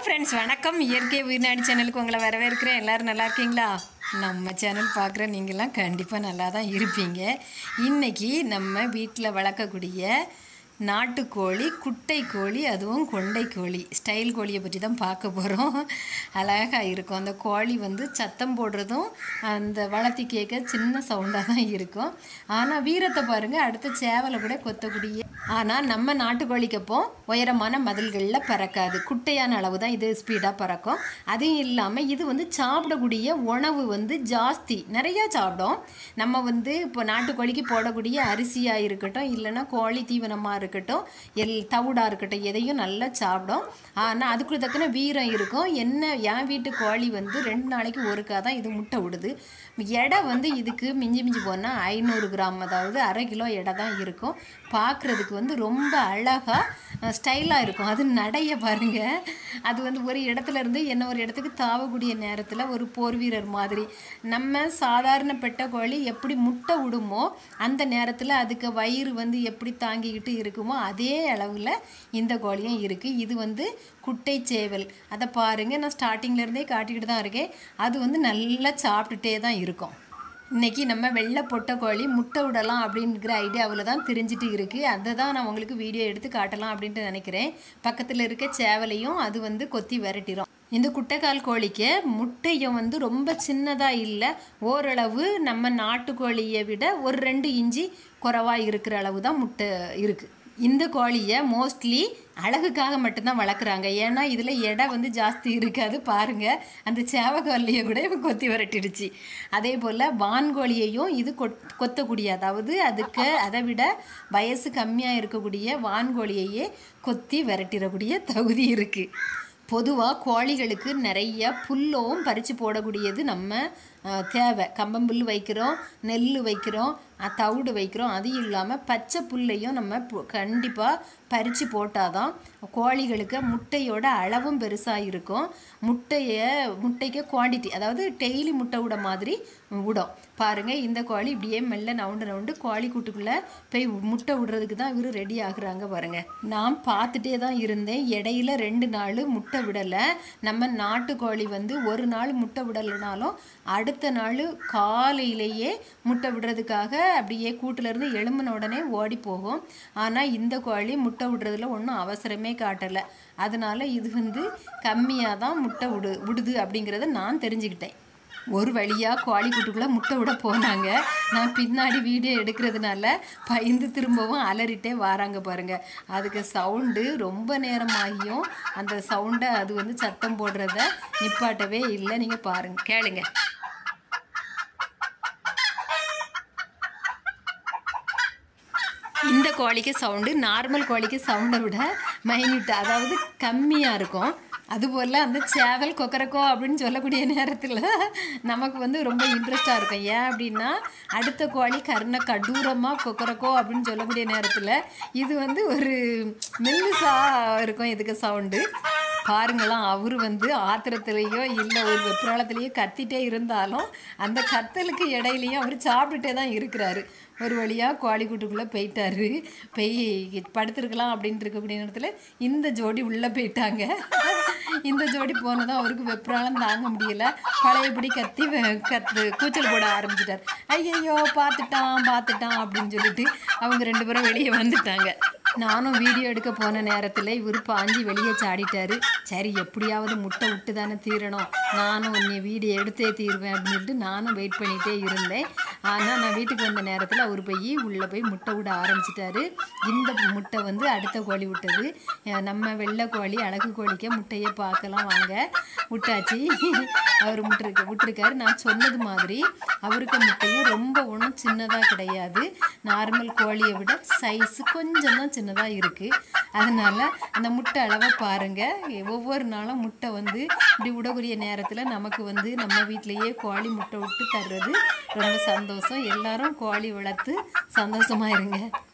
friends வணக்கம் இயற்கை உயிர்நாடி சேனலுக்கு உங்களை வரவேற்கிறேன் எல்லோரும் நல்லா இருக்கீங்களா நம்ம சேனல் பார்க்குற நீங்களாம் கண்டிப்பாக நல்லா தான் இருப்பீங்க இன்றைக்கி நம்ம வீட்டில் வளர்க்கக்கூடிய நாட்டுக்கோழி குட்டை கோழி அதுவும் கொண்டை கோழி ஸ்டைல் கோழியை பற்றி தான் பார்க்க போகிறோம் அழகாக இருக்கும் அந்த கோழி வந்து சத்தம் போடுறதும் அந்த வளர்த்தி கேட்க சின்ன சவுண்டாக தான் இருக்கும் ஆனால் வீரத்தை பாருங்கள் அடுத்த சேவலை கூட கொத்தக்கூடிய ஆனால் நம்ம நாட்டுக்கோழிக்கப்போ உயரமான மதில்களில் பறக்காது குட்டையான அளவு தான் இது ஸ்பீடாக பறக்கும் அதுவும் இல்லாமல் இது வந்து சாப்பிடக்கூடிய உணவு வந்து ஜாஸ்தி நிறையா சாப்பிடும் நம்ம வந்து இப்போ நாட்டுக்கோழிக்கு போடக்கூடிய அரிசியாக இருக்கட்டும் இல்லைன்னா கோழி தீவனமாக இருக்கட்டும் எல் தவிடாக இருக்கட்டும் எதையும் நல்லா சாப்பிடும் ஆனால் அதுக்குள்ள தக்கன வீரம் இருக்கும் என்ன என் வீட்டு கோழி வந்து ரெண்டு நாளைக்கு ஒருக்கா தான் இது முட்டை விடுது எடை வந்து இதுக்கு மிஞ்சி மிஞ்சி போனால் ஐநூறு கிராம் அதாவது அரை கிலோ எடை தான் இருக்கும் பார்க்குறதுக்கு வந்து ரொம்ப அழகாக ஸ்டைலாக இருக்கும் அது நடைய பாருங்க அது வந்து ஒரு இடத்துல இருந்து என்ன ஒரு இடத்துக்கு தாவக்கூடிய நேரத்தில் ஒரு போர் வீரர் மாதிரி நம்ம சாதாரண பெட்ட கோழி எப்படி முட்டை விடுமோ அந்த நேரத்தில் அதுக்கு வயிறு வந்து எப்படி தாங்கிக்கிட்டு இருக்குமோ அதே அளவில் இந்த கோழியும் இருக்குது இது வந்து குட்டை சேவல் அதை பாருங்கள் நான் ஸ்டார்டிங்ல இருந்தே காட்டிக்கிட்டு தான் இருக்கேன் அது வந்து நல்லா சாப்பிட்டுட்டே தான் இருக்கும் இன்னைக்கு நம்ம வெள்ளை பொட்டை கோழி முட்டை விடலாம் அப்படிங்கிற ஐடியாவில் தான் தெரிஞ்சிட்டு இருக்குது அதை தான் நான் உங்களுக்கு வீடியோ எடுத்து காட்டலாம் அப்படின்ட்டு நினைக்கிறேன் பக்கத்தில் இருக்க சேவலையும் அது வந்து கொத்தி விரட்டிடும் இந்த குட்டைக்கால் கோழிக்கு முட்டையும் வந்து ரொம்ப சின்னதாக இல்லை ஓரளவு நம்ம நாட்டுக்கோழியை விட ஒரு ரெண்டு இஞ்சி குறைவாக இருக்கிற அளவு தான் முட்டை இருக்குது இந்த கோழியை மோஸ்ட்லி அழகுக்காக மட்டும்தான் வளர்க்குறாங்க ஏன்னா இதில் எடை வந்து ஜாஸ்தி இருக்காது பாருங்கள் அந்த சேவகோழியை கூட இவன் கொத்தி விரட்டிடுச்சு அதே போல் வான்கோழியையும் இது கொத் கொத்தக்கூடிய அதாவது அதுக்கு அதை விட வயசு கம்மியாக இருக்கக்கூடிய வான்கோழியையே கொத்தி விரட்டிடக்கூடிய தகுதி இருக்குது பொதுவாக கோழிகளுக்கு நிறைய புல்லும் பறித்து போடக்கூடியது நம்ம அஹ், தேவை கம்பம்புல் வைக்கிறோம் நெல் வைக்கிறோம் அஹ், தவிடு வைக்கிறோம் அது இல்லாமல் பச்சை புல்லையும் நம்ம கண்டிப்பாக பறித்து போட்டால் தான் கோழிகளுக்கு முட்டையோட அளவும் பெருசாக இருக்கும் முட்டையை முட்டைக்கு குவாண்டிட்டி அதாவது டெய்லி முட்டை விட மாதிரி விடும் பாருங்கள் இந்த கோழி இப்படியே மெல்ல நவுண்டு நவுண்டு கோழி கூட்டுக்குள்ளே போய் முட்டை விடுறதுக்கு தான் இவர் ரெடி ஆகுறாங்க பாருங்கள் நான் பார்த்துட்டே தான் இருந்தேன் இடையில ரெண்டு நாள் முட்டை விடலை நம்ம நாட்டுக்கோழி வந்து ஒரு நாள் முட்டை விடலைனாலும் அடுத்த நாள் காலையிலேயே முட்டை விடுறதுக்காக அப்படியே கூட்டிலேருந்து எழும்பின உடனே ஓடி போகும் ஆனால் இந்த கோழி முட்டை விடுறதுல ஒன்றும் அவசரமே காட்டலை அதனால இது வந்து கம்மியாக தான் முட்டை விடு விடுது அப்படிங்கிறத நான் தெரிஞ்சுக்கிட்டேன் ஒரு வழியாக கோழி கூட்டுக்குள்ளே முட்டை விட போனாங்க நான் பின்னாடி வீடியோ எடுக்கிறதுனால பயந்து திரும்பவும் அலறிட்டே வராங்க பாருங்க அதுக்கு சவுண்டு ரொம்ப நேரமாகியும் அந்த சவுண்டை அது வந்து சத்தம் போடுறத நிப்பாட்டவே இல்லை நீங்கள் பாருங்க கேளுங்க இந்த கோழிக்கு சவுண்டு நார்மல் கோழிக்கு சவுண்டை விட மைன்யூட் அதாவது கம்மியாக இருக்கும் அதுபோல் அந்த சேவல் கொக்கரக்கோ அப்படின்னு சொல்லக்கூடிய நேரத்தில் நமக்கு வந்து ரொம்ப இன்ட்ரெஸ்டாக இருக்கும் ஏன் அப்படின்னா அடுத்த கோழி கருணை கடூரமாக கொக்கரக்கோ அப்படின்னு சொல்லக்கூடிய நேரத்தில் இது வந்து ஒரு மெல்லுசாக இருக்கும் இதுக்கு சவுண்டு பாருங்களாம் அவர் வந்து ஆத்திரத்துலேயோ இல்லை ஒரு வெப்ராளத்துலேயோ கத்திட்டே இருந்தாலும் அந்த கத்தலுக்கு இடையிலையும் அவர் சாப்பிட்டுட்டே தான் இருக்கிறாரு ஒரு வழியாக கோழி கூட்டுக்குள்ளே போயிட்டாரு போய் படுத்துருக்கலாம் அப்படின்ட்டு இருக்கக்கூடிய நேரத்தில் இந்த ஜோடி உள்ளே போயிட்டாங்க இந்த ஜோடி போனதும் அவருக்கு வெப்ராளம் தாங்க முடியல பழையபடி கத்தி வெ- கத்து கூச்சல் போட ஆரம்பிச்சிட்டார் ஐயையோ பார்த்துட்டான் பார்த்துட்டான் அப்படின்னு சொல்லிட்டு அவங்க ரெண்டு பேரும் வெளியே வந்துட்டாங்க நானும் வீடியோ எடுக்க போன நேரத்தில் இவர் பாஞ்சி வெளியே சாடிட்டாரு சரி எப்படியாவது முட்டை விட்டு தானே தீரணும் நானும் உன்னை வீடியோ எடுத்தே தீருவேன் அப்படின்ட்டு நானும் வெயிட் பண்ணிகிட்டே இருந்தேன் ஆனால் நான் வீட்டுக்கு வந்த நேரத்தில் அவர் போய் உள்ளே போய் முட்டை விட ஆரம்பிச்சிட்டாரு இந்த முட்டை வந்து அடுத்த கோழி விட்டது அஹ் நம்ம வெள்ளை கோழி அழகு கோழிக்க முட்டையை பார்க்கலாம் வாங்க விட்டாச்சு அவர் முட்டிருக்க விட்டுருக்காரு நான் சொன்னது மாதிரி அவருக்கு முட்டையும் ரொம்ப ஒன்றும் சின்னதாக கிடையாது நார்மல் கோழியை விட சைஸு கொஞ்சம் தான் சின்னதாக இருக்குது அதனால் அந்த முட்டை அளவை பாருங்கள் ஒவ்வொரு நாளும் முட்டை வந்து இப்படி விடக்கூடிய நேரத்தில் நமக்கு வந்து நம்ம வீட்டிலேயே கோழி முட்டை விட்டு தர்றது ரொம்ப சந்தோஷம் எல்லாரும் கோழி வளர்த்து சந்தோஷமாக இருங்க